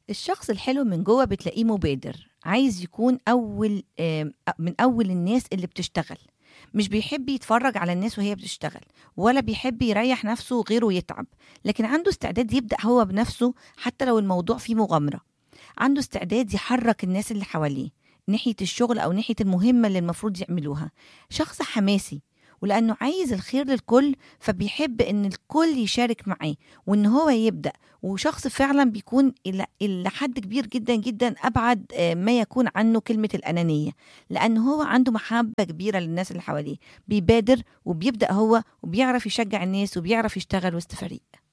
الشخص الحلو من جوه بتلاقيه مبادر عايز يكون أول آم، من أول الناس اللي بتشتغل مش بيحب يتفرج على الناس وهي بتشتغل ولا بيحب يريح نفسه غيره يتعب لكن عنده استعداد يبدأ هو بنفسه حتى لو الموضوع فيه مغامرة عنده استعداد يحرك الناس اللي حواليه ناحية الشغل أو ناحية المهمة اللي المفروض يعملوها شخص حماسي ولأنه عايز الخير للكل فبيحب إن الكل يشارك معاه وإن هو يبدأ وشخص فعلا بيكون إلى إلى حد كبير جدا جدا أبعد آه، ما يكون عنه كلمة الأنانية لأن هو عنده محبة كبيرة للناس اللي حواليه بيبادر وبيبدأ هو وبيعرف يشجع الناس وبيعرف يشتغل وسط فريق